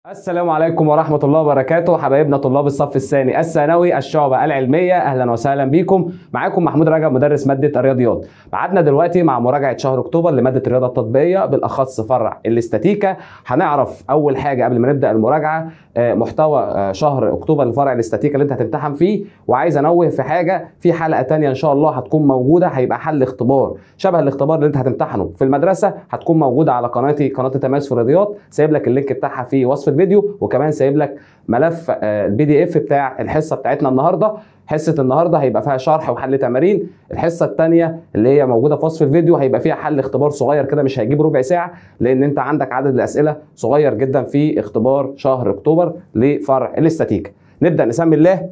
السلام عليكم ورحمة الله وبركاته حبايبنا طلاب الصف الثاني الثانوي الشعبة العلمية أهلا وسهلا بيكم معاكم محمود رجب مدرس مادة الرياضيات بعدنا دلوقتي مع مراجعة شهر أكتوبر لمادة الرياضة التطبيقية بالأخص فرع الاستاتيكا هنعرف أول حاجة قبل ما نبدأ المراجعة آه، محتوى آه، شهر أكتوبر لفرع الاستاتيكا اللي أنت هتمتحن فيه وعايز أنوه في حاجة في حلقة تانية إن شاء الله هتكون موجودة هيبقى حل اختبار شبه الاختبار اللي أنت هتمتحنه في المدرسة هتكون موجودة على قناتي قناة تميز في الرياضيات سايب لك اللينك بتاعها في وصف الفيديو وكمان سايب لك ملف البي دي اف بتاع الحصه بتاعتنا النهارده حصه النهارده هيبقى فيها شرح وحل تمارين الحصه الثانيه اللي هي موجوده في وصف الفيديو هيبقى فيها حل اختبار صغير كده مش هيجيب ربع ساعه لان انت عندك عدد الاسئله صغير جدا في اختبار شهر اكتوبر لفرع الاستاتيكا نبدا نسمي الله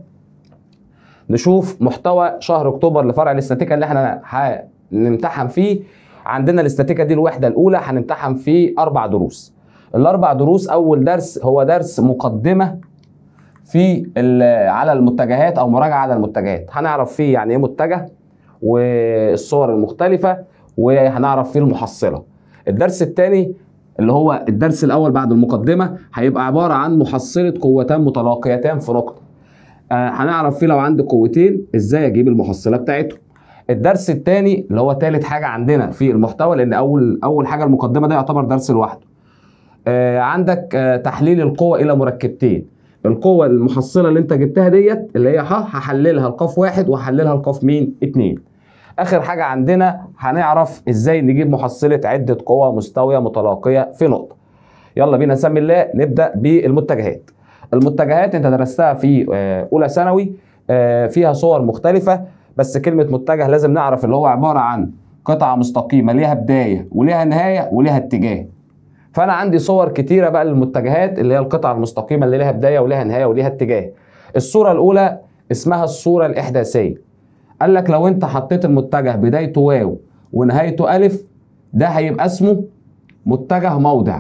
نشوف محتوى شهر اكتوبر لفرع الاستاتيكا اللي احنا هنمتحن فيه عندنا الاستاتيكا دي الوحده الاولى هنمتحن فيه اربع دروس الاربع دروس اول درس هو درس مقدمه في ال- على المتجهات او مراجعه على المتجهات هنعرف فيه يعني ايه متجه والصور المختلفه وهنعرف فيه المحصله الدرس الثاني اللي هو الدرس الاول بعد المقدمه هيبقى عباره عن محصله قوتان متلاقيتان في نقطه آه هنعرف فيه لو عندي قوتين ازاي اجيب المحصله بتاعتهم الدرس الثاني اللي هو ثالث حاجه عندنا في المحتوى لان اول اول حاجه المقدمه ده يعتبر درس لوحده آه، عندك آه، تحليل القوة إلى مركبتين القوة المحصلة اللي أنت جبتها ديت اللي هي ح هحللها لقاف واحد وهحللها لقاف مين؟ اتنين. آخر حاجة عندنا هنعرف إزاي نجيب محصلة عدة قوى مستوية متلاقية في نقطة. يلا بينا نسمي الله نبدأ بالمتجهات. المتجهات أنت درستها في آه، أولى ثانوي آه، فيها صور مختلفة بس كلمة متجه لازم نعرف اللي هو عبارة عن قطعة مستقيمة ليها بداية وليها نهاية وليها اتجاه. فانا عندي صور كتيره بقى للمتجهات اللي هي القطعه المستقيمه اللي لها بدايه ولها نهايه وليها اتجاه الصوره الاولى اسمها الصوره الاحداثيه قال لك لو انت حطيت المتجه بدايته واو ونهايته الف ده هيبقى اسمه متجه موضع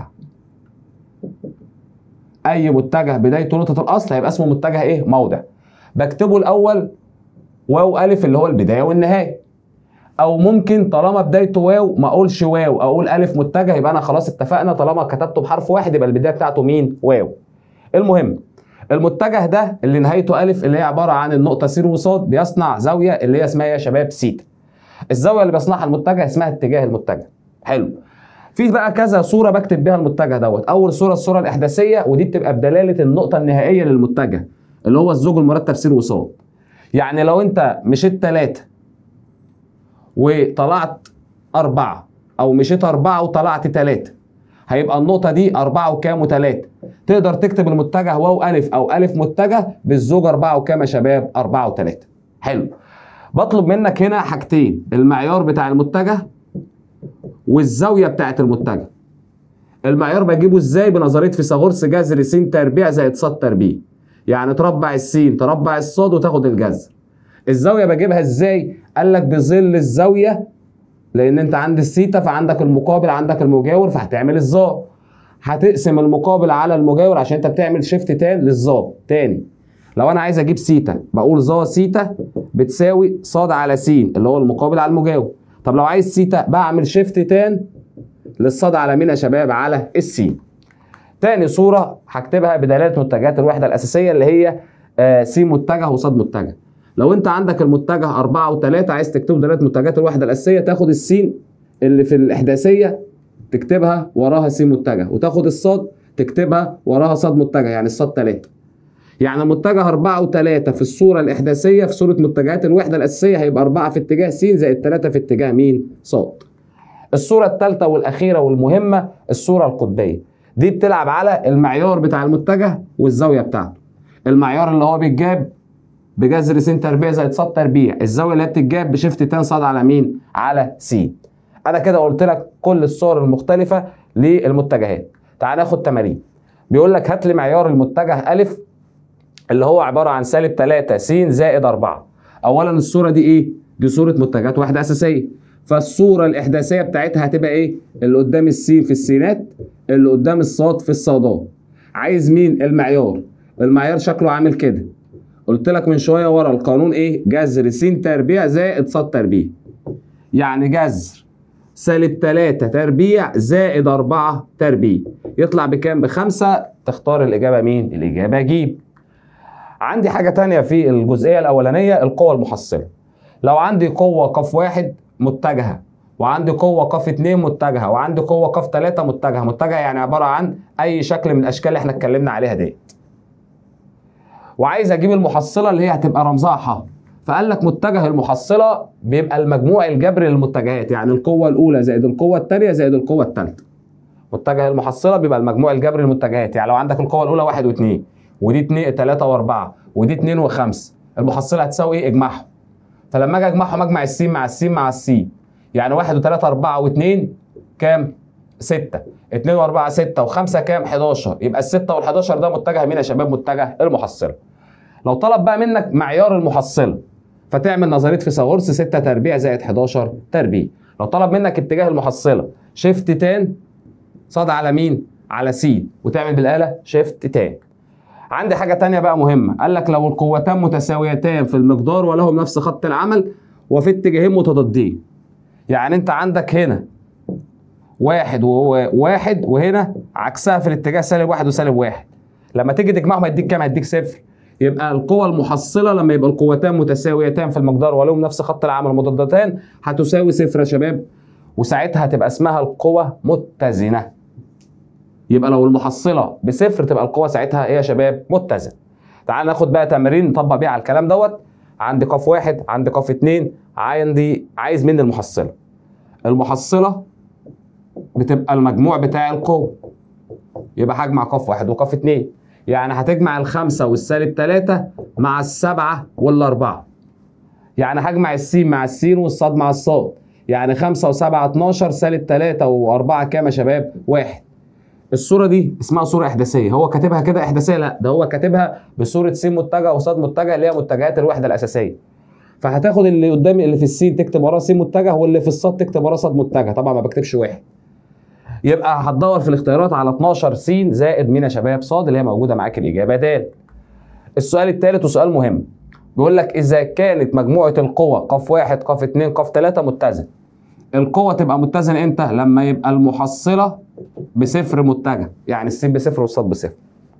اي متجه بدايته نقطه الاصل هيبقى اسمه متجه ايه موضع بكتبه الاول واو الف اللي هو البدايه والنهايه او ممكن طالما بدايته واو ما اقولش واو اقول الف متجه يبقى انا خلاص اتفقنا طالما كتبته بحرف واحد يبقى البدايه بتاعته مين واو المهم المتجه ده اللي نهايته الف اللي هي عباره عن النقطه س وصاد بيصنع زاويه اللي هي اسمها يا شباب سيتا الزاويه اللي بيصنعها المتجه اسمها اتجاه المتجه حلو في بقى كذا صوره بكتب بيها المتجه دوت اول صوره الصوره الاحداثيه ودي بتبقى بدلاله النقطه النهائيه للمتجه اللي هو الزوج المرتب س وصاد يعني لو انت مشيت ثلاثه وطلعت أربعة أو مشيت أربعة وطلعت تلاتة هيبقى النقطة دي أربعة وكام وتلاتة تقدر تكتب المتجه واو ألف أو ألف متجه بالزوج أربعة وكام يا شباب أربعة وتلاتة حلو بطلب منك هنا حاجتين المعيار بتاع المتجه والزاوية بتاعت المتجه المعيار بجيبه ازاي بنظرية فيثاغورس جذر س تربيع زائد ص تربيع يعني تربع السين تربع الصاد وتاخد الجذر الزاويه بجيبها ازاي قال لك بظل الزاويه لان انت عند السيتا فعندك المقابل عندك المجاور فهتعمل الظا هتقسم المقابل على المجاور عشان انت بتعمل شيفت تان للظا تاني لو انا عايز اجيب سيتا بقول ظا سيتا بتساوي ص على س اللي هو المقابل على المجاور طب لو عايز سيتا بعمل شيفت تان للصاد على مين يا شباب على السين تاني صوره هكتبها بدلاله متجهات الوحده الاساسيه اللي هي آه، س متجه وصاد متجه لو انت عندك المتجه أربعة وثلاثة عايز تكتبه دلالة متجهات الوحدة الأساسية تاخد السين اللي في الإحداثية تكتبها وراها س متجه وتاخد الصاد تكتبها وراها صاد متجه يعني الصاد ثلاثة يعني المتجه أربعة وثلاثة في الصورة الإحداثية في صورة متجهات الوحدة الأساسية هيبقى أربعة في اتجاه س زائد ثلاثة في اتجاه مين؟ صاد. الصورة الثالثة والأخيرة والمهمة الصورة القطبية. دي بتلعب على المعيار بتاع المتجه والزاوية بتاعته. المعيار اللي هو بيتجاب بجذر س تربيع زائد ص تربيع الزاويه اللي هي بتتجاب بشيفت تان صاد على مين على س انا كده قلت لك كل الصور المختلفه للمتجهات تعال ناخد تمارين بيقول لك هات لي معيار المتجه الف اللي هو عباره عن سالب 3 س زائد 4 اولا الصوره دي ايه دي صوره متجهات واحده اساسيه فالصوره الاحداثيه بتاعتها هتبقى ايه اللي قدام السين في السينات اللي قدام الصاد في الصادات عايز مين المعيار المعيار شكله عامل كده قلت لك من شويه ورا القانون ايه جذر س تربيع زائد ص تربيع يعني جذر سالب 3 تربيع زائد 4 تربيع يطلع بكام بخمسة تختار الإجابة مين الإجابة ج عندي حاجة تانية في الجزئية الأولانية القوة المحصلة لو عندي قوة قف واحد متجهة وعندي قوة قف اتنين متجهة وعندي قوة قف تلاتة متجهة متجهة يعني عبارة عن أي شكل من الأشكال اللي احنا اتكلمنا عليها ديت وعايز أجيب المحصلة اللي هي هتبقى رمزها ح فقال لك متجه المحصلة بيبقى المجموع الجبري للمتجهات يعني القوة الأولى زائد القوة الثانية زائد القوة الثالثة متجه المحصلة بيبقى المجموع الجبري للمتجهات يعني لو عندك القوة الأولى واحد واثنين ودي اتنين تلاتة وأربعة ودي اتنين وخمسة المحصلة هتساوي إيه؟ اجمعهم فلما أجي أجمعهم أجمع السين مع السين مع السين يعني واحد وثلاثة أربعة واثنين كام؟ ستة اتنين وأربعة ستة وخمسة كام؟ 11 يبقى الستة وال11 ده متجه مين يا شباب؟ متجه المحصلة لو طلب بقى منك معيار المحصلة فتعمل نظريه فيثاغورس 6 تربيع زائد 11 تربيع لو طلب منك اتجاه المحصله شيفت تان صاد على مين على سي وتعمل بالاله شيفت تان عندي حاجه تانية بقى مهمه قال لك لو القوتان متساويتان في المقدار ولهم نفس خط العمل وفي اتجاهين متضادين يعني انت عندك هنا واحد وواحد وهنا عكسها في الاتجاه سالب واحد وسالب واحد لما تيجي تجمعهم هيديك كام هيديك صفر يبقى القوى المحصله لما يبقى القوتان متساويتان في المقدار ولهم نفس خط العمل مضادتان هتساوي صفر يا شباب وساعتها هتبقى اسمها القوى متزنه يبقى لو المحصله بصفر تبقى القوه ساعتها ايه يا شباب متزنه تعال ناخد بقى تمرين نطبق بيه على الكلام دوت عندي قاف واحد عندي قاف اتنين عندي عايز مني المحصله المحصله بتبقى المجموع بتاع القوه يبقى هجمع قاف واحد وقاف اتنين يعني هتجمع الخمسة والسالب تلاتة مع السبعة والأربعة يعني هجمع السين مع السين والصاد مع الصاد يعني خمسة وسبعة 12 سالب تلاتة وأربعة كام يا شباب؟ واحد الصورة دي اسمها صورة إحداثية هو كاتبها كده إحداثية لا ده هو كاتبها بصورة س متجه وصاد متجه اللي هي متجهات الوحدة الأساسية فهتاخد اللي قدامي اللي في السين تكتب وراه س متجه واللي في الصاد تكتب وراه صاد متجه طبعا ما بكتبش واحد يبقى هتدور في الاختيارات على 12 س زائد مين يا شباب صاد اللي هي موجوده معاك الاجابه د. السؤال الثالث وسؤال مهم بيقول لك اذا كانت مجموعه القوى ق واحد ق اتنين ق تلاته متزن القوه تبقى متزنه امتى؟ لما يبقى المحصله بصفر متجه يعني السين بصفر والصاد بصفر.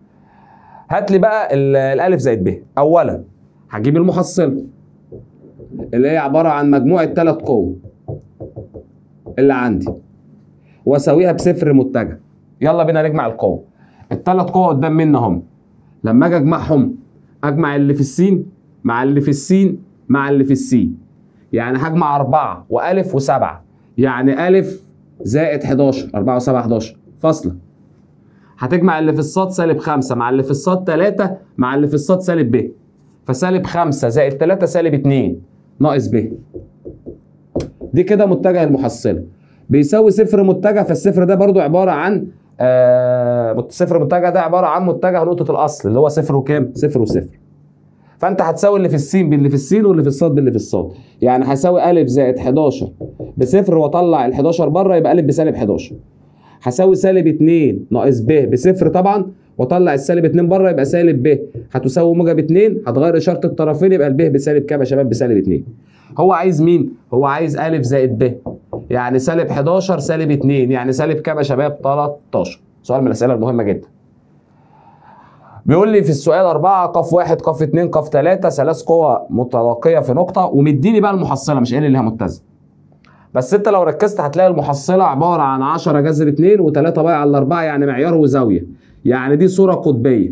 هات لي بقى الالف زائد ب اولا هجيب المحصله اللي هي عباره عن مجموعه ثلاث قوى اللي عندي واساويها بصفر متجه يلا بينا نجمع القوة الثلاث قوى قدام منا هم لما اجي اجمعهم اجمع اللي في السين مع اللي في السين مع اللي في السين يعني هجمع أربعة وألف وسبعة يعني ألف زائد 11 4 و7 11 فاصلة هتجمع اللي في الصاد سالب 5 مع اللي في الصاد 3 مع اللي في الصاد سالب ب فسالب 5 زائد 3 سالب 2 ناقص ب دي كده متجه المحصله بيساوي صفر متجه فالصفر ده برضو عباره عن آه صفر متجه ده عباره عن متجه نقطه الاصل اللي هو صفر وكام؟ صفر وصفر. فانت هتساوي اللي في السين باللي في السين واللي في الصاد باللي في الصاد. يعني هساوي الف زائد 11 بصفر واطلع ال 11 بره يبقى الف بسالب 11. هساوي سالب 2 ناقص ب بصفر طبعا واطلع السالب 2 بره يبقى سالب ب هتساوي موجب 2 هتغير اشاره الطرفين يبقى الب بسالب كام يا شباب؟ بسالب 2. هو عايز مين؟ هو عايز الف زائد ب يعني سالب 11 سالب 2 يعني سالب كام يا شباب 13 سؤال من الاسئله المهمه جدا بيقول لي في السؤال 4 ق 1 ق 2 ق 3 ثلاث قوى متلاقيه في نقطه ومديني بقى المحصله مش قايل لي ليها متزن بس انت لو ركزت هتلاقي المحصله عباره عن 10 جذر 2 و3 باي على 4 يعني معيار وزاويه يعني دي صوره قطبيه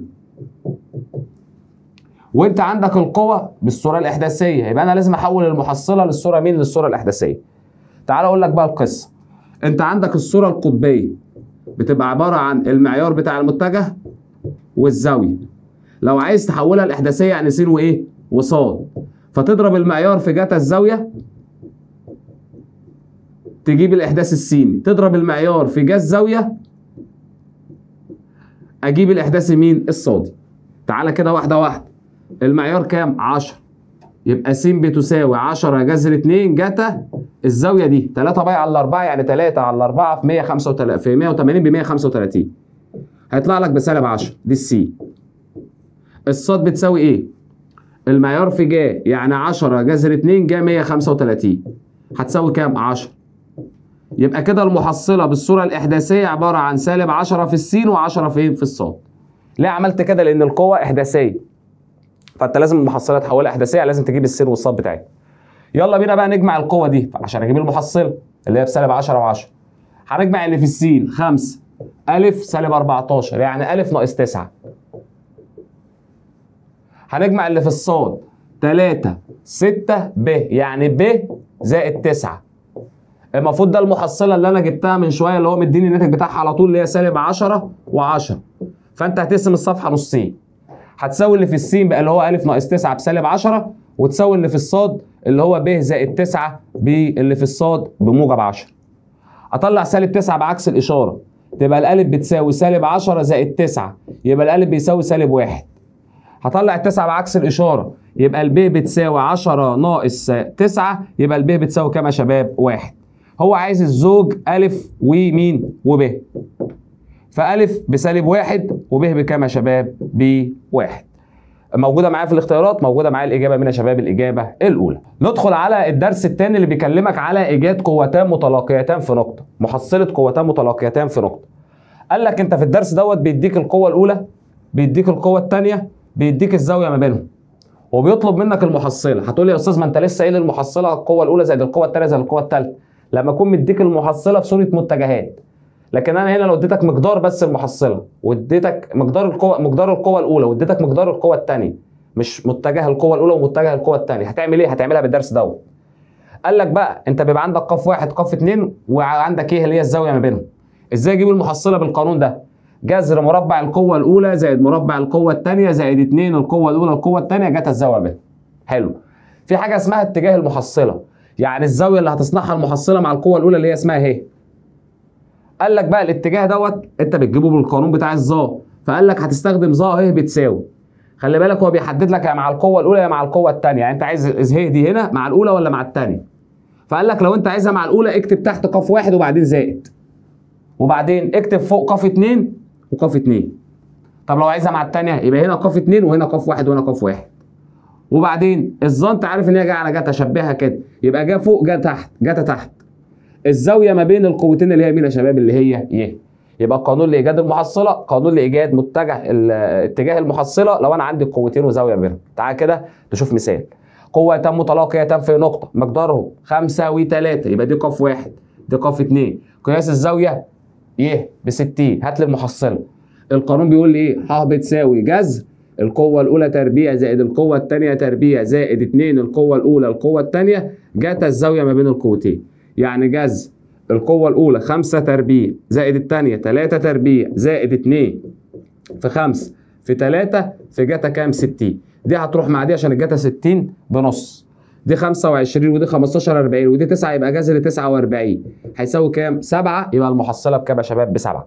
وانت عندك القوة بالصورة الإحداثية يبقى أنا لازم أحول المحصلة للصورة مين؟ للصورة الإحداثية. تعال أقول لك بقى القصة. أنت عندك الصورة القطبية بتبقى عبارة عن المعيار بتاع المتجه والزاوية. لو عايز تحولها الإحداثية يعني س وإيه؟ وصاد. فتضرب المعيار في جتا الزاوية تجيب الإحداث السيني، تضرب المعيار في جا الزاوية أجيب الإحداث مين؟ الصادي. تعالى كده واحدة واحدة. المعيار كام؟ 10 يبقى س بتساوي 10 جذر 2 جتا الزاويه دي 3 باي على 4 يعني 3 على 4 في 135 في 180 ب 135 هيطلع لك بسالب 10 دي السي الصاد بتساوي ايه؟ المعيار في جا يعني 10 جذر 2 جا 135 هتساوي كام؟ 10 يبقى كده المحصله بالصوره الاحداثيه عباره عن سالب 10 في السين و10 فين في الصاد ليه عملت كده لان القوه احداثيه فانت لازم المحصله تحولها احداثيه لازم تجيب السين والصاد بتاعتها يلا بينا بقى نجمع القوه دي عشان اجيب المحصله اللي هي بسالب 10 و10 هنجمع اللي في السين 5 ألف سالب 14 يعني ألف ناقص 9 هنجمع اللي في الصاد 3 6 ب يعني ب زائد 9 المفروض ده المحصله اللي انا جبتها من شويه اللي هو مديني الناتج بتاعها على طول اللي هي سالب 10 و10 فانت هتقسم الصفحه نصين هتساوي اللي في السين بقى اللي هو الف ناقص 9 بسالب 10 وتساوي اللي في الصاد اللي هو ب زائد 9 باللي في الصاد بموجب 10 اطلع سالب 9 بعكس الاشاره تبقى الالف بتساوي سالب 10 زائد 9 يبقى الالف بيساوي سالب 1 هطلع التسعة بعكس الإشارة يبقى الب بتساوي 10 ناقص 9 يبقى الب بتساوي كام يا شباب؟ واحد هو عايز الزوج ألف ومين؟ وب فألف بسالب واحد وب بكام يا شباب؟ بواحد موجوده معايا في الاختيارات موجوده معايا الاجابه من يا شباب الاجابه الاولى ندخل على الدرس الثاني اللي بيكلمك على ايجاد قوتان متلاقيتان في نقطه محصله قوتان متلاقيتان في نقطه قال لك انت في الدرس دوت بيديك القوه الاولى بيديك القوه الثانيه بيديك الزاويه ما بينهم وبيطلب منك المحصله هتقول لي يا استاذ ما انت لسه قايل المحصله القوه الاولى زائد القوه الثانيه زائد القوه الثالثه لما اكون مديك المحصله في صوره متجهات لكن انا هنا لو اديتك مقدار بس المحصله واديتك مقدار القوه مقدار القوه الاولى واديتك مقدار القوه الثانيه مش متجه القوه الاولى ومتجه القوه الثانيه هتعمل ايه هتعملها بالدرس دوت قال لك بقى انت بيبقى عندك قاف واحد قاف اتنين وعندك ايه اللي هي الزاويه ما بينهم ازاي اجيب المحصله بالقانون ده جذر مربع القوه الاولى زائد مربع القوه الثانيه زائد 2 القوه الاولى القوه الثانيه جت الزاويه بينهم حلو في حاجه اسمها اتجاه المحصله يعني الزاويه اللي هتصنعها المحصله مع القوه الاولى اللي هي اسمها اهي قال لك بقى الاتجاه دوت انت بتجيبه بالقانون بتاع الظا فقال لك هتستخدم ظا اهي بتساوي خلي بالك هو بيحدد لك يا مع القوه الاولى يا مع القوه الثانيه يعني انت عايز ايه دي هنا مع الاولى ولا مع الثانيه فقال لك لو انت عايزها مع الاولى اكتب تحت قاف واحد وبعدين زائد وبعدين اكتب فوق قاف اتنين وقاف اتنين طب لو عايزها مع الثانيه يبقى هنا قاف اتنين وهنا قاف واحد وهنا قاف واحد وبعدين الظا انت عارف ان هي جايه على جت اشبهها كده يبقى جا فوق جا تحت جت تحت الزاويه ما بين القوتين اللي هي مين يا شباب اللي هي ي يبقى قانون لايجاد المحصله قانون لايجاد متجه اتجاه المحصله لو انا عندي قوتين وزاويه بينهم تعال كده نشوف مثال قوتان متلاقيتان في نقطه مقدارهم 5 و3 يبقى دي قاف واحد دي قاف اتنين قياس الزاويه ي ب 60 هات لي المحصله القانون بيقول لي ايه ح بتساوي جذر القوة الأولى تربيع زائد القوة الثانية تربيع زائد 2 القوة الأولى القوة الثانية جت الزاوية ما بين القوتين يعني جذر القوة الأولى 5 تربيع زائد الثانية 3 تربيع زائد 2 في 5 في 3 في جتا كام 60 دي هتروح مع دي عشان الجتا 60 بنص دي 25 ودي 15 40 ودي 9 يبقى جذر 49 هيساوي كام؟ 7 يبقى المحصلة بكام يا شباب؟ بسبعة.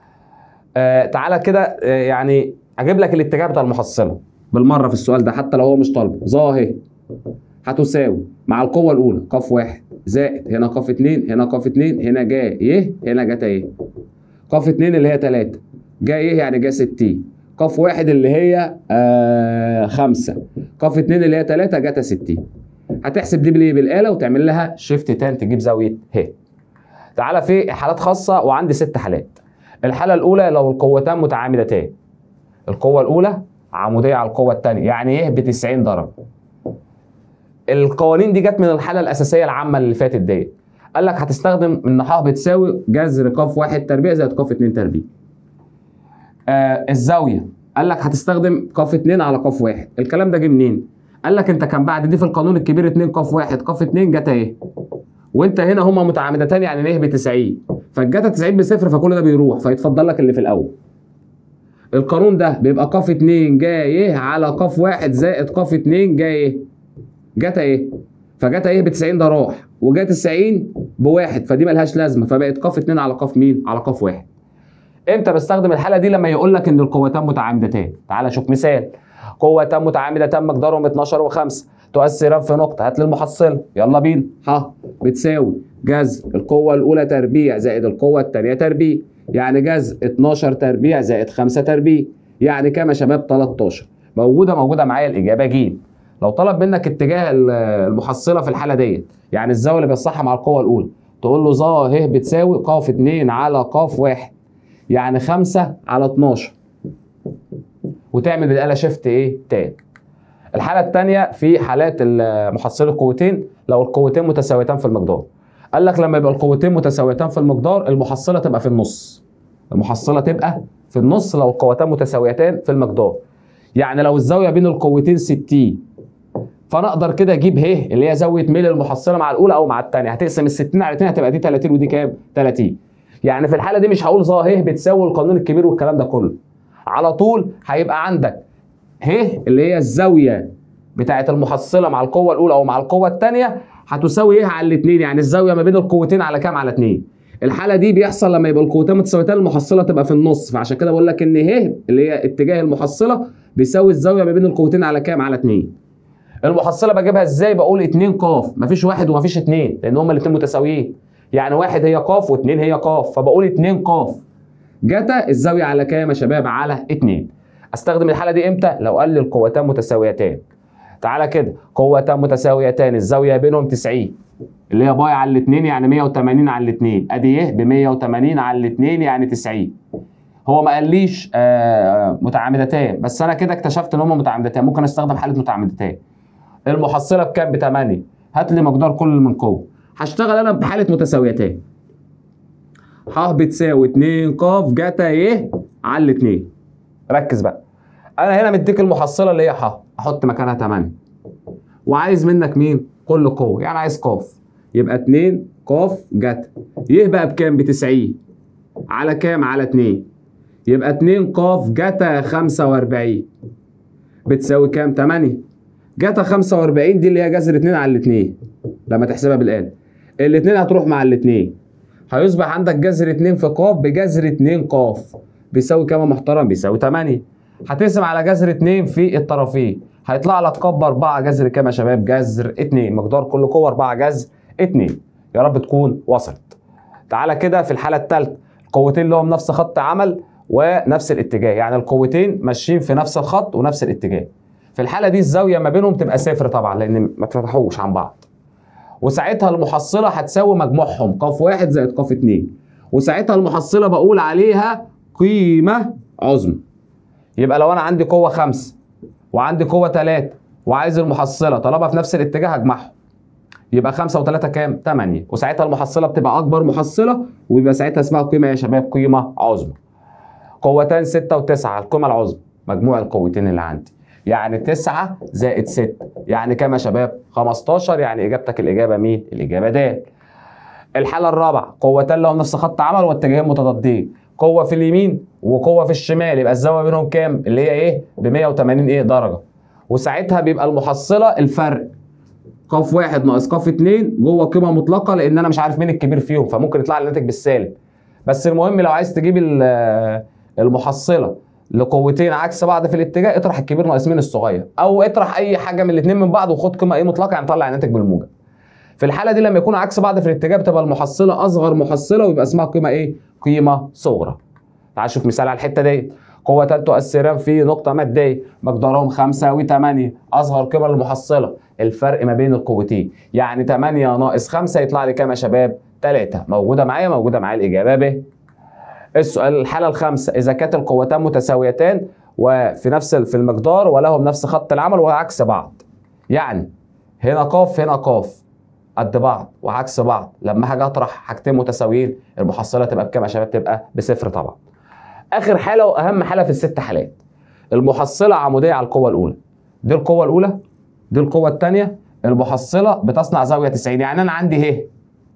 آه تعالى كده آه يعني اجيب لك الاتجاه بتاع المحصلة بالمرة في السؤال ده حتى لو هو مش طالبه ظا اهي هتساوي مع القوة الأولى قاف واحد زائد هنا قاف اتنين هنا قاف اتنين هنا جا يه هنا جتا يه قاف اتنين اللي هي تلاتة جا يه يعني جا ستين قاف واحد اللي هي آه خمسة قاف اتنين اللي هي تلاتة جتا ستين هتحسب دي بالايه بالآلة وتعمل لها شيفت تان تجيب زاوية ه تعالى في حالات خاصة وعندي ست حالات الحالة الأولى لو القوتان متعامدتان القوة الأولى عمودية على القوة الثانية يعني يه ب 90 درجة القوانين دي جت من الحاله الاساسيه العامه اللي فاتت ديت قال لك هتستخدم ان ح بتساوي جذر ق واحد تربيع زائد ق اتنين تربيع آه الزاويه قال لك هتستخدم ق اتنين على ق واحد الكلام ده جه منين قال لك انت كان بعد دي في القانون الكبير 2 ق واحد ق اتنين جت اهي وانت هنا هما متعامدتان يعني ن ب 90 فالجتا 90 بصفر فكل ده بيروح فيتفضل لك اللي في الاول القانون ده بيبقى ق 2 جاي على ق واحد زائد ق 2 جاي جت ايه فجت ايه ب 90 ده راح وجت 90 بواحد فدي ملهاش لازمه فبقت قاف 2 على قاف مين على قاف واحد امتى بستخدم الحاله دي لما يقول لك ان القوتان متعامدتان تعال شوف مثال قوتان متعامدتان مقدارهم 12 و5 تؤثران في نقطه هات لي المحصله يلا بينا ح بتساوي جذر القوه الاولى تربيع زائد القوه الثانيه تربيع يعني جذر 12 تربيع زائد 5 تربيع يعني كام يا شباب 13 موجوده موجوده معايا الاجابه ج لو طلب منك اتجاه المحصله في الحاله ديت يعني الزاويه اللي بيصحها مع القوه الاولى تقول له ظا ه بتساوي ق 2 على ق 1 يعني 5 على 12 وتعمل بالاله شيفت ايه تاني الحاله الثانيه في حالات محصله القوتين لو القوتين متساويتان في المقدار قال لك لما يبقى القوتين متساويتان في المقدار المحصله تبقى في النص المحصله تبقى في النص لو القوتان متساويتان في المقدار يعني لو الزاويه بين القوتين 60 فانا اقدر كده اجيب ه اللي هي زاويه ميل المحصله مع الاولى او مع الثانيه هتقسم ال 60 على 2 هتبقى دي 30 ودي كام 30 يعني في الحاله دي مش هقول ظا ه بتساوي القانون الكبير والكلام ده كله على طول هيبقى عندك ه اللي هي الزاويه بتاعه المحصله مع القوه الاولى او مع القوه الثانيه هتساوي ايه على الاثنين يعني الزاويه ما بين القوتين على كام على 2 الحاله دي بيحصل لما يبقى القوتين متساويتان المحصله تبقى في النص فعشان كده بقول لك ان ه اللي هي اتجاه المحصله بيساوي الزاويه ما بين القوتين على كام على 2 المحصله بجيبها ازاي بقول 2 ق مفيش واحد ومفيش 2 لان هما الاثنين متساويين يعني واحد هي ق واثنين هي ق فبقول 2 ق جتا الزاويه على كام يا شباب على 2 استخدم الحاله دي امتى لو قال لي القوتان متساويتان تعالى كده قوتان متساويتان الزاويه بينهم 90 اللي هي باي على الاثنين يعني 180 على الاثنين ادي ايه ب 180 على الاثنين يعني 90 هو ما قاليش آه متعامدتان بس انا كده اكتشفت ان هم متعامدتان ممكن استخدم حاله متعامدتان المحصله بكام ب 8 هات لي مقدار كل من قوه هشتغل انا بحاله متساويتان ح بتساوي 2 ق جتا ايه على الاثنين ركز بقى انا هنا مديك المحصله اللي هي ح احط مكانها 8 وعايز منك مين كل قوه يعني عايز ق يبقى 2 ق جتا يه بقى بكام ب 90 على كام على 2 يبقى 2 ق جتا 45 بتساوي كام 8 جتا 45 دي اللي هي جذر 2 على الاثنين لما تحسبها بالاله الاثنين هتروح مع الاثنين هيصبح عندك جذر 2 في ق بجذر 2 ق بيساوي كام يا محترم بيساوي 8 هتقسم على جذر 2 في الطرفين هيطلع لك ق ب 4 جذر كام يا شباب جذر 2 مقدار كل قوه 4 جذر 2 يا رب تكون وصلت تعالى كده في الحاله الثالثه القوتين لهم نفس خط عمل ونفس الاتجاه يعني القوتين ماشيين في نفس الخط ونفس الاتجاه في الحاله دي الزاويه ما بينهم تبقى صفر طبعا لان ما اتفتحوش عن بعض وساعتها المحصله هتساوي مجموعهم ق واحد زائد ق اتنين وساعتها المحصله بقول عليها قيمه عظمى يبقى لو انا عندي قوه خمسة وعندي قوه ثلاثة وعايز المحصله طالما في نفس الاتجاه هجمعهم يبقى خمسة وثلاثة كام؟ 8 وساعتها المحصله بتبقى اكبر محصله ويبقى ساعتها اسمها قيمه يا شباب قيمه عظمى قوتان ستة وتسعة القيمه العظمى مجموع القوتين اللي عندي يعني 9 زائد 6 يعني كام يا شباب 15 يعني اجابتك الاجابه مين الاجابه د الحاله الرابعه قوتان لهم نفس خط عمل واتجاهين متضادين قوه في اليمين وقوه في الشمال يبقى الزاويه بينهم كام اللي هي ايه ب 180 ايه درجه وساعتها بيبقى المحصله الفرق ق واحد ناقص ق اتنين جوه قيمه مطلقه لان انا مش عارف مين الكبير فيهم فممكن يطلع لي الناتج بالسالب بس المهم لو عايز تجيب المحصله لقوتين عكس بعض في الاتجاه اطرح الكبير ناقص مين الصغير او اطرح اي حاجه من الاثنين من بعض وخد قيمه ايه مطلقه يعني طلع الناتج بالموجب في الحاله دي لما يكونوا عكس بعض في الاتجاه بتبقى المحصله اصغر محصله ويبقى اسمها قيمه ايه قيمه صغرى تعال نشوف مثال على الحته دي قوتان تؤثران في نقطه ماديه مقدارهم 5 و8 اصغر قيمه للمحصله الفرق ما بين القوتين يعني 8 ناقص 5 يطلع لي كام يا شباب 3 موجوده معايا موجوده معايا الاجابه ب السؤال الحاله الخامسه اذا كانت القوتان متساويتان وفي نفس في المقدار ولهم نفس خط العمل وعكس بعض يعني هنا قاف هنا قاف قد بعض وعكس بعض لما هاجي اطرح حاجتين متساويين المحصله تبقى بكام يا شباب تبقى بصفر طبعا اخر حاله واهم حاله في الست حالات المحصله عموديه على القوه الاولى دي القوه الاولى دي القوه الثانيه المحصله بتصنع زاويه 90 يعني انا عندي ه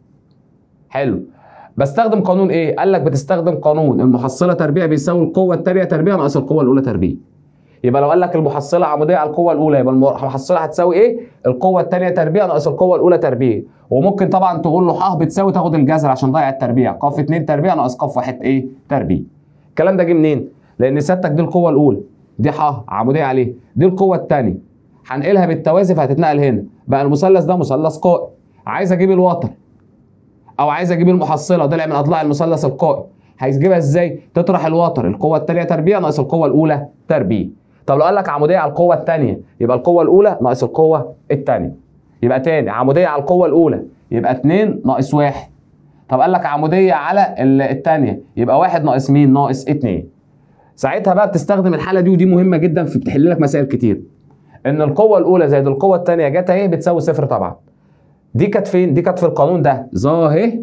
حلو بستخدم قانون ايه؟ قال لك بتستخدم قانون المحصله تربيع بيساوي القوه الثانيه تربيع ناقص القوه الاولى تربيع. يبقى لو قال لك المحصله عموديه على القوه الاولى يبقى المحصله هتساوي ايه؟ القوه الثانيه تربيع ناقص القوه الاولى تربيع. وممكن طبعا تقول له ح بتساوي تاخد الجذر عشان ضيع التربيع، ق 2 تربيع ناقص ق 1 ايه؟ تربيع. الكلام ده جه منين؟ لان سيادتك دي القوه الاولى دي ح عموديه عليه، دي القوه الثانيه. هنقلها بالتوازي فهتتنقل هنا، بقى المثلث ده مثلث قائم. عايز اجيب الوتر او عايز اجيب المحصله ضلع من اضلاع المثلث القائم هيجيبها ازاي تطرح الوتر القوه الثانيه تربيع ناقص القوه الاولى تربيع طب لو قال لك عموديه على القوه الثانيه يبقى القوه الاولى ناقص القوه الثانيه يبقى تاني عموديه على القوه الاولى يبقى 2 ناقص 1 طب قال لك عموديه على الثانيه يبقى واحد ناقص مين ناقص اتنين ساعتها بقى بتستخدم الحاله دي ودي مهمه جدا في بتحل لك مسائل كتير ان القوه الاولى زائد القوه الثانيه جت اهي بتساوي صفر طبعا دي كانت فين دي كانت في القانون ده ظا اهي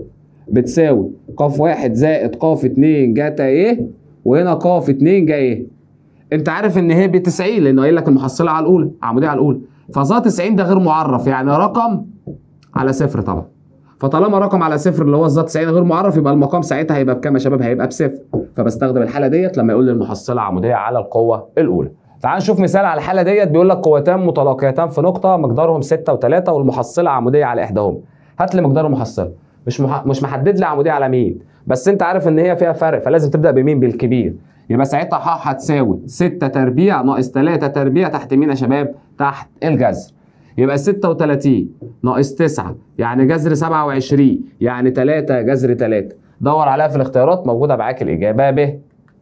بتساوي ق واحد زائد ق اتنين جت ايه وهنا ق اتنين جاي ايه انت عارف ان هي ب 90 لانه قايل لك المحصله على الاولى عموديه على الاولى فظا 90 ده غير معرف يعني رقم على صفر طبعا فطالما رقم على صفر اللي هو الظا 90 غير معرف يبقى المقام ساعتها هيبقى بكام يا شباب هيبقى بصفر فبستخدم الحاله ديت لما يقول لي المحصله عموديه على القوه الاولى تعال نشوف مثال على الحاله ديت بيقول لك قوتان متلاقيتان في نقطه مقدارهم 6 و3 والمحصله عموديه على احداهم هات لي مقدار المحصله مش مح... مش محدد لي عموديه على مين بس انت عارف ان هي فيها فرق فلازم تبدا بمين بالكبير يبقى ساعتها ح هتساوي 6 تربيع ناقص 3 تربيع تحت مين يا شباب تحت الجذر يبقى 36 ناقص 9 يعني جذر 27 يعني 3 جذر 3 دور عليها في الاختيارات موجوده معاك الاجابه ب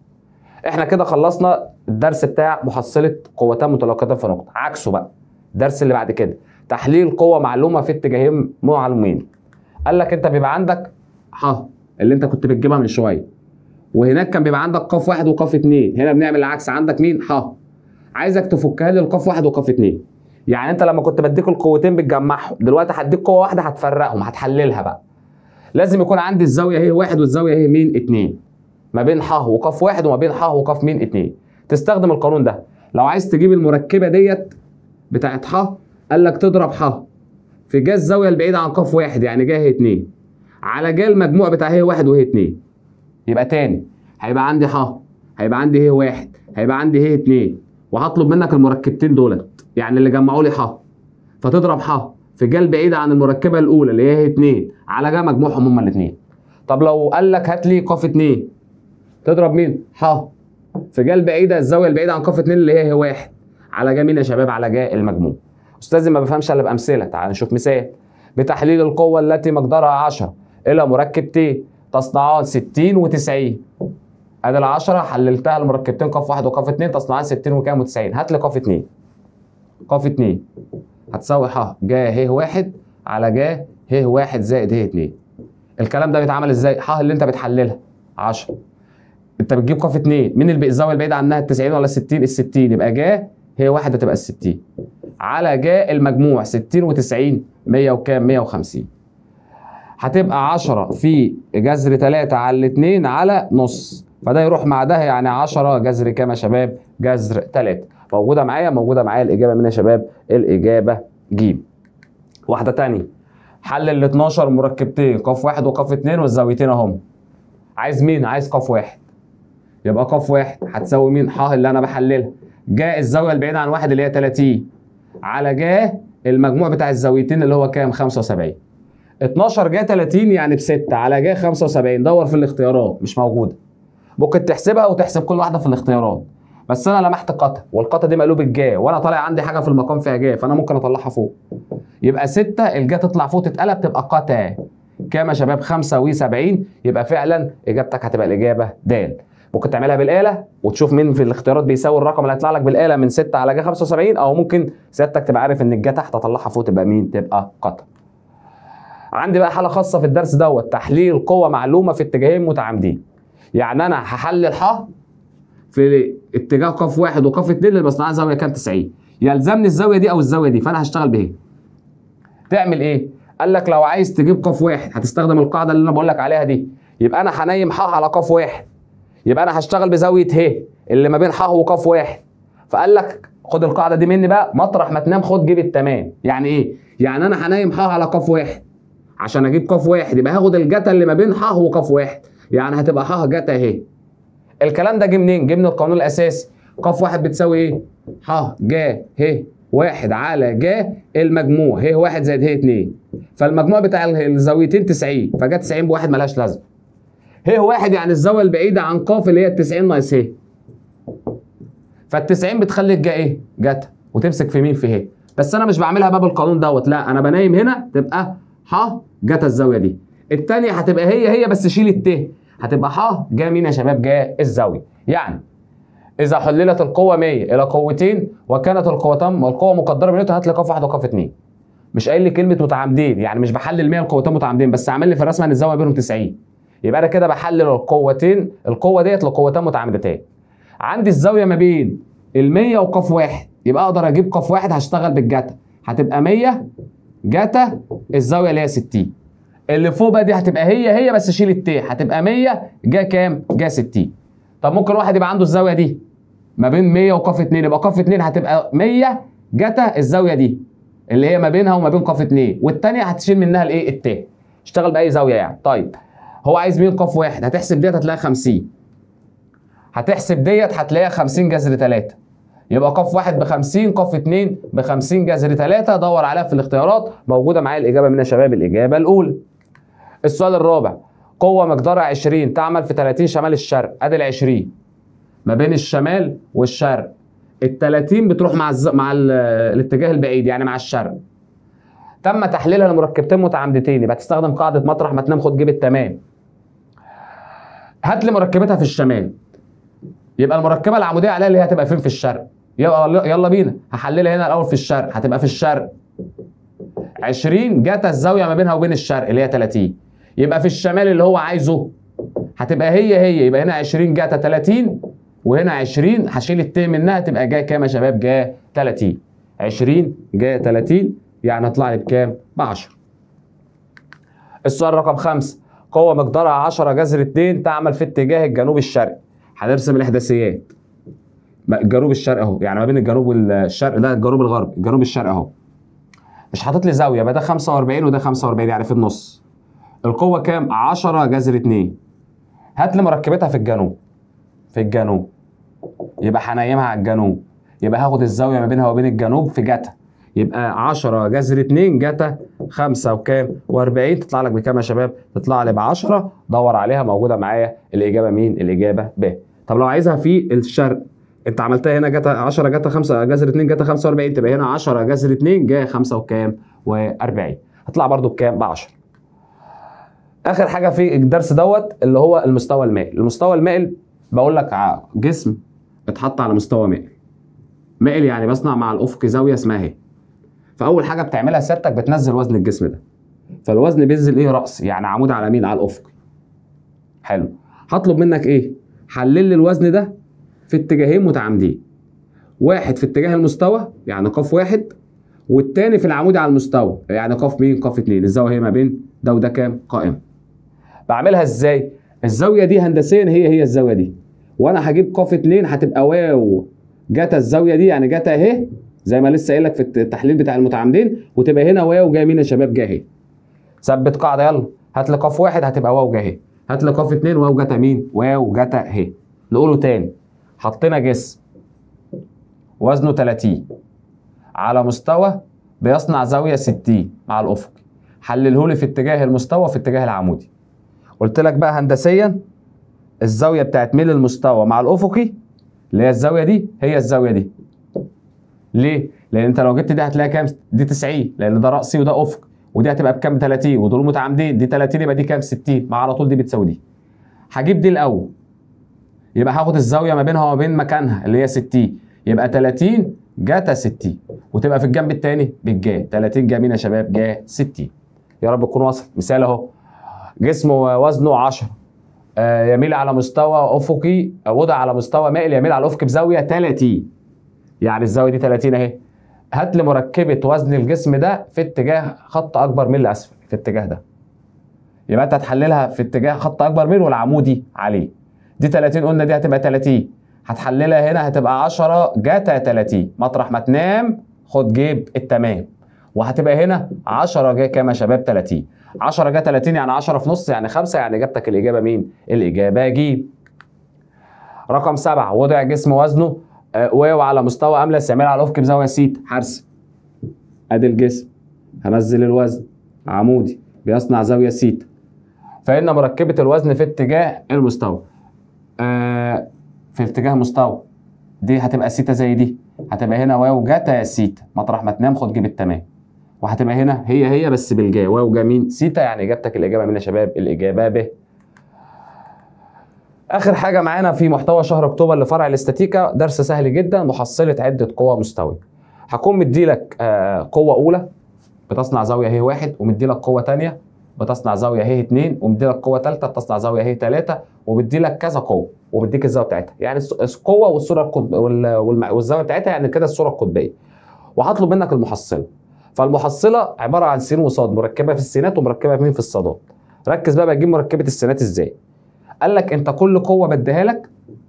احنا كده خلصنا الدرس بتاع محصله قوتان متلاقيتان في نقطه عكسه بقى الدرس اللي بعد كده تحليل قوه معلومه في اتجاهين معلومين قال لك انت بيبقى عندك ح اللي انت كنت بتجيبها من شويه وهناك كان بيبقى عندك ق واحد وق اتنين هنا بنعمل العكس عندك مين ح عايزك تفكها لي القاف واحد وقاف اتنين يعني انت لما كنت بديك القوتين بتجمعهم دلوقتي هديك قوه واحده هتفرقهم هتحللها بقى لازم يكون عندي الزاويه اهي واحد والزاويه اهي مين اتنين ما بين ح وقاف واحد وما بين ح وقاف مين اتنين تستخدم القانون ده لو عايز تجيب المركبه ديت بتاعت ح قال لك تضرب ح في جا الزاويه البعيده عن قاف واحد يعني جا هي اتنين على جا المجموع بتاع هي واحد وهي اتنين يبقى تاني هيبقى عندي ح هيبقى عندي هي واحد هيبقى عندي هي اتنين وهطلب منك المركبتين دولت يعني اللي جمعوا لي ح فتضرب ح في جا البعيده عن المركبه الاولى اللي هي هي اتنين على جا مجموعهم هما الاتنين طب لو قال لك هات لي قاف اتنين تضرب مين؟ ح في جا البعيده الزاويه البعيده عن قاف اتنين اللي هي هي واحد على جا مين يا شباب؟ على جا المجموع استاذي ما بفهمش الا بامثله تعال نشوف مثال بتحليل القوه التي مقدارها 10 الى مركب ت تصنعان 60 و90 ادي ال 10 حللتها لمركبتين قاف واحد وقاف اتنين تصنعان 60 وكام و90 هات لي قاف اتنين قاف اتنين هتساوي ح جا ه واحد على جا ه واحد زائد ه اتنين الكلام ده بيتعمل ازاي؟ ح اللي انت بتحللها 10 انت بتجيب قاف اتنين مين اللي الزاويه البعيده عنها ال 90 ولا ال 60 ال 60 يبقى جا هي واحد هتبقى ال 60 على جا المجموع 60 و90 100 وكام 150 هتبقى 10 في جذر 3 على الاثنين على نص فده يروح مع ده يعني 10 جذر كام يا شباب جذر 3 موجوده معايا موجوده معايا الاجابه من يا شباب الاجابه ج واحده تانية حل ال 12 مركبتين قاف واحد وقاف اتنين والزاويتين اهم عايز مين عايز قاف واحد يبقى قاف واحد هتساوي مين ح اللي انا بحللها جاء الزاويه البعيده عن واحد اللي هي 30 على جاء المجموع بتاع الزاويتين اللي هو كام 75 12 جاء 30 يعني ب 6 على جاء 75 دور في الاختيارات مش موجوده ممكن تحسبها وتحسب كل واحده في الاختيارات بس انا لمحت قطع والقطع دي مقلوب الجا وانا طالع عندي حاجه في المقام فيها جا فانا ممكن اطلعها فوق يبقى 6 الجا تطلع فوق تتقلب تبقى قطع كام يا شباب 75 يبقى فعلا اجابتك هتبقى الاجابه د ممكن تعملها بالاله وتشوف مين في الاختيارات بيساوي الرقم اللي هيطلع لك بالاله من 6 على جا 75 او ممكن سيادتك تبقى عارف ان الجا تحت اطلعها فوق تبقى مين تبقى قطع عندي بقى حاله خاصه في الدرس دوت تحليل قوه معلومه في اتجاهين متعامدين يعني انا هحلل ح في اتجاه قاف واحد وقاف اتنين اللي بصنعها زاويه كام 90 يلزمني الزاويه دي او الزاويه دي فانا هشتغل بايه؟ تعمل ايه؟ قال لك لو عايز تجيب قاف واحد هتستخدم القاعده اللي انا بقول لك عليها دي يبقى انا هنيم ح على قاف واحد يبقى انا هشتغل بزاويه ه اللي ما بين ح وقاف واحد فقال لك خد القاعده دي مني بقى مطرح ما تنام خد جيب التمام يعني ايه؟ يعني انا هنيم ح على قاف واحد عشان اجيب قاف واحد يبقى هاخد الجتا اللي ما بين ح وقاف واحد يعني هتبقى ح جتا اهي الكلام ده جه منين؟ جه من القانون الاساسي قاف واحد بتساوي ايه؟ ح جا ه واحد على جا المجموع ه واحد زائد ه اتنين فالمجموع بتاع الزاويتين 90 فجا 90 بواحد ملهاش لازمه ه واحد يعني الزاويه البعيده عن ق اللي هي ال 90 ناقص ه فال 90 بتخلي الجا ايه؟ جتا وتمسك في مين في ه بس انا مش بعملها بقى بالقانون دوت لا انا بنايم هنا تبقى ح جتا الزاويه دي الثانيه هتبقى هي هي بس شيل الت هتبقى ح جا مين يا شباب جا الزاويه يعني اذا حللت القوه 100 الى قوتين وكانت القوتان القوه مقدره بنيوتن هات لي قاف واحد وقاف اتنين مش قايل لي كلمه متعامدين يعني مش بحلل 100 القوتين متعامدين بس عامل لي في الرسمه ان الزاويه بينهم 90 يبقى انا كده بحلل القوتين القوه ديت لقوتين متعامدتين عندي الزاويه ما بين ال 100 وقاف واحد يبقى اقدر اجيب قاف واحد هشتغل بالجتا هتبقى 100 جتا الزاويه اللي هي 60 اللي فوق بقى دي هتبقى هي هي بس شيل الت هتبقى 100 جا كام؟ جا 60 طب ممكن واحد يبقى عنده الزاويه دي ما بين 100 وقاف 2 يبقى قاف 2 هتبقى 100 جتا الزاويه دي اللي هي ما بينها وما بين قاف 2 والثانيه هتشيل منها الايه؟ الت اشتغل باي زاويه يعني طيب هو عايز مين قاف واحد هتحسب ديت هتلاقيها 50 هتحسب ديت هتلاقيها 50 جذر 3 يبقى قاف واحد ب 50 قاف 2 ب 50 جذر 3 دور عليها في الاختيارات موجوده معايا الاجابه من يا شباب الاجابه الاولى السؤال الرابع قوة مقدارها 20 تعمل في 30 شمال الشرق ادي ال 20 ما بين الشمال والشرق ال 30 بتروح مع الز... مع ال... الاتجاه البعيد يعني مع الشرق تم تحليلها لمركبتين متعامدتين يبقى تستخدم قاعدة مطرح ما تنام خد جيب التمام هات لي مركبتها في الشمال يبقى المركبة العمودية عليها اللي هي هتبقى فين في الشرق يلا يلا بينا هحللها هنا الاول في الشرق هتبقى في الشرق 20 جت الزاويه ما بينها وبين الشرق اللي هي 30 يبقى في الشمال اللي هو عايزه هتبقى هي هي يبقى هنا 20 جاتا 30 وهنا 20 هشيل الت منها تبقى جايه كام يا شباب؟ جايه 30 20 جايه 30 يعني هطلع لي بكام؟ ب 10 السؤال رقم 5 قوة مقدارها 10 جذر 2 تعمل في اتجاه الجنوب الشرقي هنرسم الاحداثيات الجنوب الشرقي اهو يعني ما بين الجنوب والشرق ده الجنوب الغربي الجنوب الشرقي اهو مش حاطط لي زاويه يبقى ده 45 وده 45 يعني في النص القوه كام 10 جذر 2 هات لي مركبتها في الجنوب في الجنوب يبقى هنيمها على الجنوب يبقى هاخد الزاويه ما بينها وبين الجنوب في جتا يبقى 10 جذر 2 جتا 5 وكام و40 تطلع لك بكام يا شباب تطلع لي ب 10 دور عليها موجوده معايا الاجابه مين الاجابه ب طب لو عايزها في الشرق انت عملتها هنا جت 10 جت 5 جذر 2 جت 45 تبقى هنا 10 جذر 2 جايه 5 وكام و40 هطلع برده بكام ب 10 اخر حاجه في الدرس دوت اللي هو المستوى المائل المستوى المائل بقول لك جسم اتحط على مستوى مائل مائل يعني بصنع مع الافق زاويه اسمها اهي فاول حاجه بتعملها سيادتك بتنزل وزن الجسم ده فالوزن بينزل ايه راس يعني عمود على مين على الافق حلو هطلب منك ايه حلل لي الوزن ده في اتجاهين متعامدين واحد في اتجاه المستوى يعني قاف واحد والتاني في العمود على المستوى يعني قاف مين قاف اتنين الزاويه هي ما بين ده وده كام قائمه بعملها ازاي الزاويه دي هندسيا هي هي الزاويه دي وانا هجيب قاف اتنين هتبقى واو جتا الزاويه دي يعني جتا اهي زي ما لسه قايل لك في التحليل بتاع المتعامدين وتبقى هنا واو جايه مين يا شباب جايه اهي ثبت قاعده يلا هات لي قاف واحد هتبقى واو جايه اهي هات لي قاف اتنين واو جتا مين واو جتا اهي نقوله تاني حطينا جسم وزنه 30 على مستوى بيصنع زاويه 60 مع الافق حلله لي في اتجاه المستوى في اتجاه العمودي قلت لك بقى هندسيا الزاويه بتاعت ميل المستوى مع الافقي اللي هي الزاويه دي هي الزاويه دي ليه لان انت لو جبت دي هتلاقي كام دي 90 لان ده راسي وده افق ودي هتبقى بكام 30 ودول متعامدين دي 30 يبقى دي كام 60 مع على طول دي بتساوي دي هجيب دي الاول يبقى هاخد الزاويه ما بينها وما بين مكانها اللي هي 60 يبقى 30 جاتا 60 وتبقى في الجنب الثاني بالجا 30 جا مين يا شباب جا 60 يا رب تكون وصل مثال اهو جسمه وزنه 10 آه يميل على مستوى افقي وضع على مستوى مائل يميل على الافق بزاويه 30 يعني الزاويه دي 30 اهي هات لي مركبه وزن الجسم ده في اتجاه خط اكبر من الاسفل في الاتجاه ده يبقى انت هتحللها في اتجاه خط اكبر منه والعمودي عليه دي 30 قلنا دي هتبقى 30 هتحللها هنا هتبقى 10 جاتا 30 مطرح ما تنام خد جيب التمام وهتبقى هنا 10 جا كام يا شباب 30 10 جا 30 يعني 10 في نص يعني 5 يعني اجابتك الاجابه مين؟ الاجابه ج رقم 7 وضع جسم وزنه واو على مستوى املس يعمل على الافق بزاويه سيت حرس ادي الجسم هنزل الوزن عمودي بيصنع زاويه سيت فان مركبه الوزن في اتجاه المستوى آه في اتجاه مستوى دي هتبقى سيتا زي دي هتبقى هنا واو جاتا سيتا مطرح ما تنام خد جيب التمام وهتبقى هنا هي هي بس بالجا واو جا مين سيتا يعني اجابتك الاجابه مين يا شباب الاجابه ب اخر حاجه معانا في محتوى شهر اكتوبر لفرع الاستاتيكا درس سهل جدا محصله عده قوى مستوي هكون مديلك آه قوه اولى بتصنع زاويه هي واحد ومدي لك قوه ثانيه بتصنع زاويه هي اثنين ومدي لك قوه ثالثه بتصنع زاويه هي ثلاثه وبدي لك كذا قوه وبديك الزاويه بتاعتها يعني الس- القوه والصوره القطب وال- والم- والزاويه بتاعتها يعني كده الصوره القطبيه وهطلب منك المحصله فالمحصله عباره عن س وصاد مركبه في السينات ومركبه في مين في الصادات ركز بقى بجيب مركبه السينات ازاي قال لك انت كل قوه بديها لك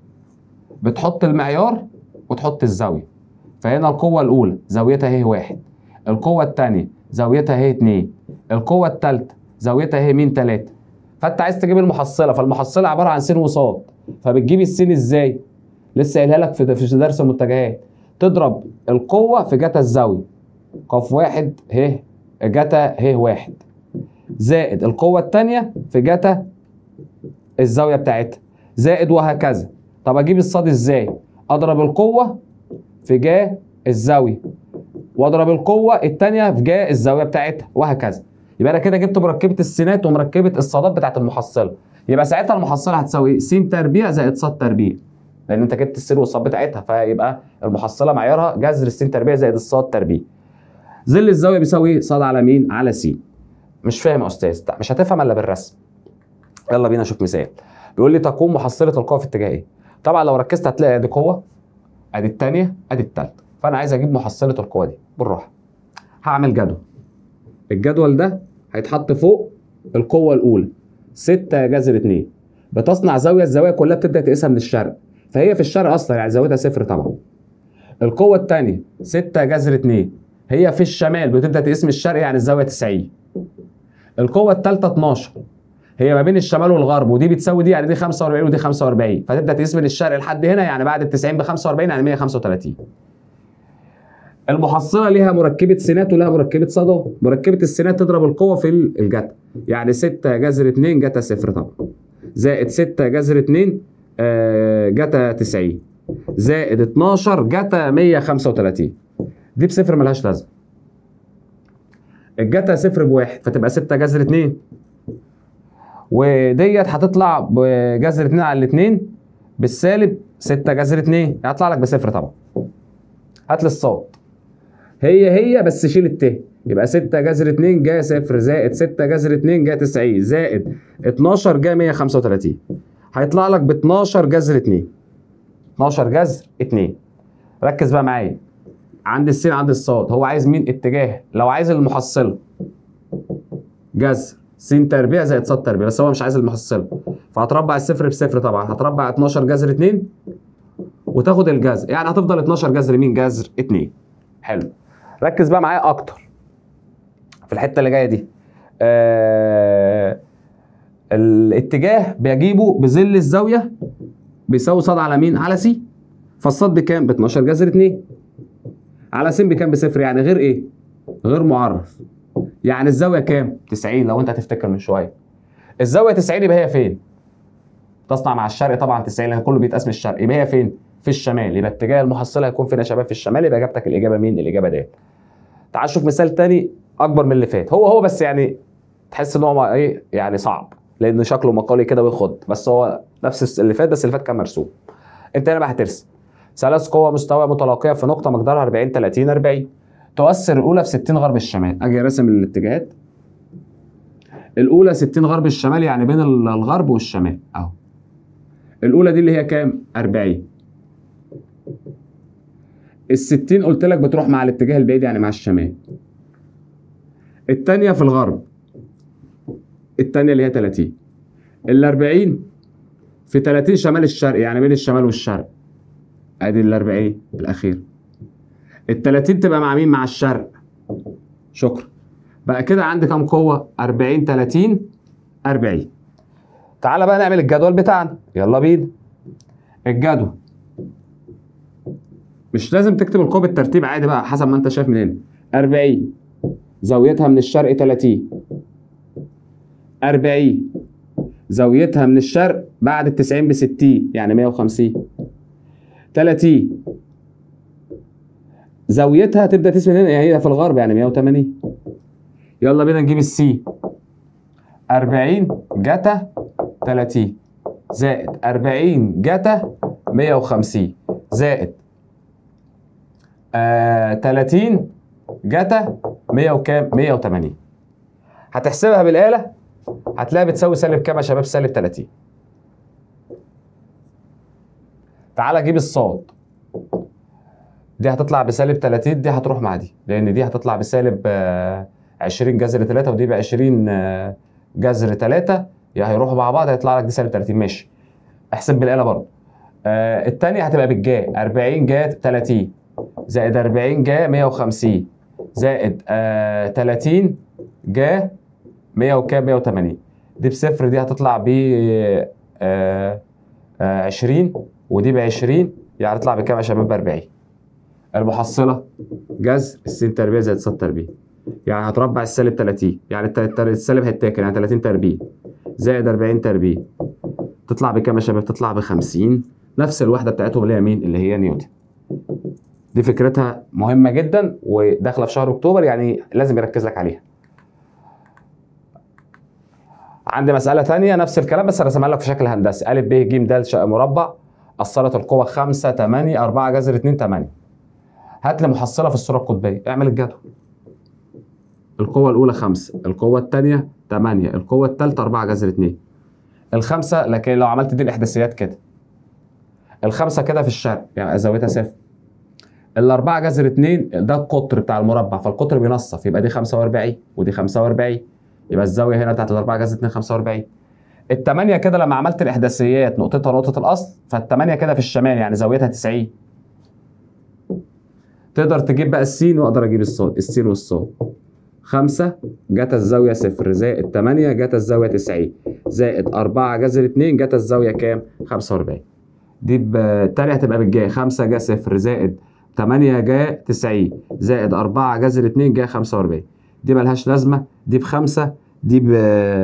بتحط المعيار وتحط الزاويه فهنا القوه الاولى زاويتها هي واحد القوه الثانيه زاويتها هي اتنين القوه الثالثه زاويتها هي مين تلاته فانت عايز تجيب المحصله فالمحصله عباره عن س وصاد فبتجيب السين ازاي لسه قايلها لك في في درس المتجهات تضرب القوه في جتا الزاويه قاف واحد ه جتا ه واحد زائد القوه الثانيه في جتا الزاويه بتاعتها زائد وهكذا طب اجيب الصاد ازاي اضرب القوه في جا الزاويه واضرب القوه الثانيه في جا الزاويه بتاعتها وهكذا يبقى انا كده جبت مركبه السينات ومركبه الصادات بتاعت المحصله يبقى ساعتها المحصله هتساوي س تربيع زائد ص تربيع لان انت جبت السين والصاد بتاعتها فيبقى المحصله معيارها جذر السين تربيع زائد الصاد تربيع ظل الزاويه بيساوي ص على مين على س مش فاهم يا استاذ لا، مش هتفهم الا بالرسم يلا بينا نشوف مثال بيقول لي تقوم محصله القوه في اتجاه ايه طبعا لو ركزت هتلاقي ادي قوه ادي الثانيه ادي الثالثه فانا عايز اجيب محصله القوه دي بالراحه هعمل جدول الجدول ده هيتحط فوق القوه الاولى 6 جذر 2 بتصنع زاويه الزوايا كلها بتبدا تقيسها من الشرق فهي في الشرق اصلا يعني زاويتها صفر طبعا القوه الثانيه 6 جذر 2 هي في الشمال بتبدا تقيس من الشرق يعني الزاويه 90 القوه الثالثه 12 هي ما بين الشمال والغرب ودي بتساوي دي يعني دي 45 ودي 45 فتبدا تقيس من الشرق لحد هنا يعني بعد ال 90 ب 45 يعني 135 المحصله ليها مركبه سينات ولها مركبه صادات مركبه السينات تضرب القوه في ال- الجتا يعني 6 جذر 2 جتا صفر طبعا زائد 6 جذر 2 آه، جتا 90 زائد 12 جتا 135 دي بصفر ملهاش لازمه الجتا صفر بواحد فتبقى 6 جذر 2 وديت هتطلع بجذر 2 على الاثنين بالسالب 6 جذر 2 هيطلع لك بصفر طبعا هات لي الصاد هي هي بس شيل الت يبقى 6 جذر 2 جا صفر زائد 6 جذر 2 جا 90 زائد 12 جا 135 هيطلع لك ب 12 جذر 2 12 جذر 2 ركز بقى معايا عند السين عند الصاد هو عايز مين اتجاه لو عايز المحصله جذر س تربيع زائد ص تربيع بس هو مش عايز المحصله فهتربع الصفر بصفر طبعا هتربع 12 جذر 2 وتاخد الجذر يعني هتفضل 12 جذر مين جذر 2 حلو ركز بقى معايا اكتر في الحته اللي جايه دي آه الاتجاه بجيبه بظل الزاويه بيساوي ص على مين على س فالصاد بكام ب 12 جذر 2 على س بكام بصفر يعني غير ايه غير معرف يعني الزاويه كام 90 لو انت هتفتكر من شويه الزاويه 90 يبقى هي فين تصنع مع الشرق طبعا 90 لان كله بيتقاس من الشرق يبقى هي فين في الشمال يبقى اتجاه المحصله هيكون فين يا شباب في الشمال يبقى اجابتك الاجابه مين الاجابه د تعال نشوف مثال تاني اكبر من اللي فات هو هو بس يعني تحس ان هو ايه يعني صعب لان شكله مقالي كده ويخض بس هو نفس اللي فات بس اللي فات كان مرسوم انت هنا بقى هترسم ثلاث قوى مستوى متلاقيه في نقطه مقدارها 40 30 40 تؤثر الاولى في 60 غرب الشمال اجي راسم الاتجاهات الاولى 60 غرب الشمال يعني بين الغرب والشمال اهو الاولى دي اللي هي كام 40 ال 60 قلت لك بتروح مع الاتجاه البعيد يعني مع الشمال الثانيه في الغرب الثانيه اللي هي 30 ال 40 في 30 شمال الشرق يعني بين الشمال والشرق ادي ال 40 الاخير ال 30 تبقى مع مين مع الشرق شكرا بقى كده عندي كام قوه 40 30 40 تعالى بقى نعمل الجدول بتاعنا يلا بينا الجدول مش لازم تكتب القوة بالترتيب عادي بقى حسب ما انت شايف من هنا 40 زاويتها من الشرق 30 40 زاويتها من الشرق بعد ال 90 ب 60 يعني 150 30 زاويتها تبدا تسمن هنا هي في الغرب يعني 180 يلا بينا نجيب السي 40 جتا 30 زائد 40 جتا 150 زائد آه 30 جتا 100 وكام 180 هتحسبها بالاله هتلاقيها بتساوي سالب كام يا شباب سالب 30 تعالى جيب الصاد دي هتطلع بسالب 30 دي هتروح مع دي لان دي هتطلع بسالب آه، 20 جذر 3 ودي ب 20 آه، جذر 3 يا هيروحوا مع بعض هيطلع لك دي سالب 30 ماشي احسب بالاله برضه آه الثانيه هتبقى بالجا 40 جا 30 زائد 40 جا 150 زائد آه 30 جا 100 وكام 180 دي بصفر دي هتطلع ب آه آه 20 ودي ب 20 يعني هتطلع بكام يا شباب ب 40 المحصله جذر السين تربيع زائد ص تربيع يعني هتربع السالب 30 يعني الت- الت- السالب هيتاكل يعني 30 تربيع زائد 40 تربيع تطلع بكام يا شباب تطلع ب 50 نفس الوحده بتاعتهم اللي هي مين اللي هي نيوتن دي فكرتها مهمه جدا وداخله في شهر اكتوبر يعني لازم يركز لك عليها عندي مسألة تانية نفس الكلام بس رسمها لك في شكل هندسي أ ب ج د ش مربع أثرت القوة 5 8 4 جذر 2 8 هات لي محصلة في الصورة القطبية اعمل الجدول القوة الأولى 5 القوة الثانية 8 القوة الثالثة 4 جذر 2 الخمسة لكن لو عملت دي الإحداثيات كده الخمسة كده في الشرق يعني زاويتها صفر الأربعة جذر 2 ده القطر بتاع المربع فالقطر بينصف يبقى دي 45 ودي 45 يبقى الزاويه هنا بتاعت الاربعه جذر 2 45 الثمانيه كده لما عملت الاحداثيات نقطتها نقطه الاصل فالثمانيه كده في الشمال يعني زاويتها 90 تقدر تجيب بقى السين واقدر اجيب الصاد السين والصاد خمسة جت الزاوية صفر زائد 8 جت الزاوية 90 زائد 4 جذر 2 جت الزاوية كام؟ 45 دي بالتالي هتبقى بالجاي 5 جا صفر زائد 8 جا 90 زائد 4 جذر 2 جا 45 دي ملهاش لازمة دي بخمسة دي ب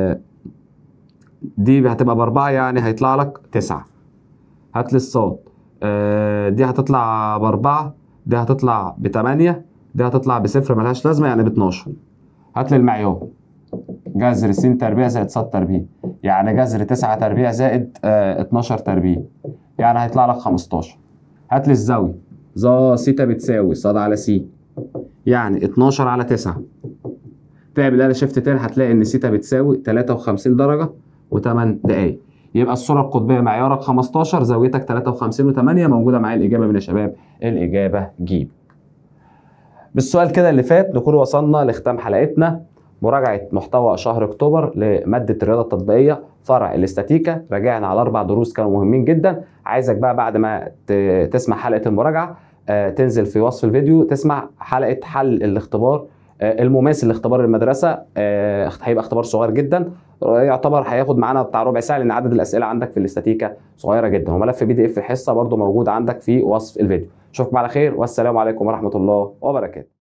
دي هتبقى بأربعة يعني هيطلع لك تسعة هات لي الصاد آه، دي هتطلع بأربعة دي هتطلع بتمانية دي هتطلع بصفر ملهاش لازمة يعني ب 12 هات لي المعيار جذر س تربيع زائد ص تربيع يعني جذر 9 تربيع زائد آه 12 تربيع يعني هيطلع لك 15 هات لي الزاوية ظا سيتا بتساوي ص على س يعني 12 على 9 تعمل الاله شيفت تاني هتلاقي ان سيتا بتساوي 53 درجه و8 دقائق يبقى الصوره القطبيه معيارك 15 زاويتك 53 و8 موجوده معايا الاجابه من يا شباب الاجابه ج بالسؤال كده اللي فات نكون وصلنا لختام حلقتنا مراجعه محتوى شهر اكتوبر لماده الرياضه التطبيقيه فرع الاستاتيكا راجعنا على اربع دروس كانوا مهمين جدا عايزك بقى بعد ما ت- تسمع حلقه المراجعه آه، تنزل في وصف الفيديو تسمع حلقه حل الاختبار آه، المماثل لاختبار المدرسه آه، هيبقى اختبار صغير جدا يعتبر هياخد معانا بتاع ربع ساعه لان عدد الاسئله عندك في الاستاتيكا صغيره جدا وملف بي دي اف الحصه برضو موجود عندك في وصف الفيديو اشوفكم على خير والسلام عليكم ورحمه الله وبركاته